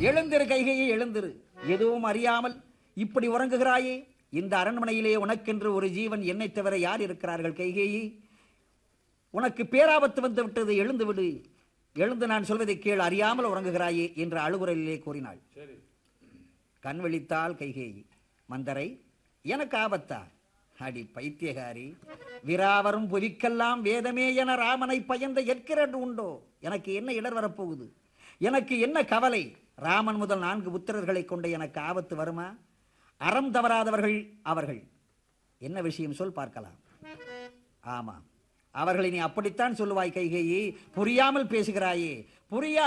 எழுந்திரு கைகையை எழுந்திரு எதுவும் அறியாமல் இப்படி உறங்குகிறாயே இந்த அரண்மனையிலே உனக்கென்று ஒரு ஜீவன் என்னை தவிர யார் இருக்கிறார்கள் கைகேயி உனக்கு பேராபத்து வந்து விட்டது எழுந்து விடு எழுந்து நான் சொல்வதை கேள் அறியாமல் உறங்குகிறாயே என்று அழுகுரலிலே கூறினாள் சரி கண் விழித்தாள் கைகேயி மந்தரை எனக்கு ஆபத்தா அடி பைத்தியகாரி விராவரும் புவிக்கெல்லாம் வேதமே என ராமனை பயந்த எற்கிறது உண்டோ எனக்கு என்ன இடர் வரப்போகுது எனக்கு என்ன கவலை ராமன் முதல் நான்கு புத்திரர்களை கொண்ட எனக்கு ஆபத்து வருமா அறம் தவறாதவர்கள் அவர்கள் என்ன விஷயம் சொல் பார்க்கலாம் ஆமாம் அவர்களை நீ அப்படித்தான் சொல்லுவாய் கைகேயி புரியாமல் பேசுகிறாயே புரியா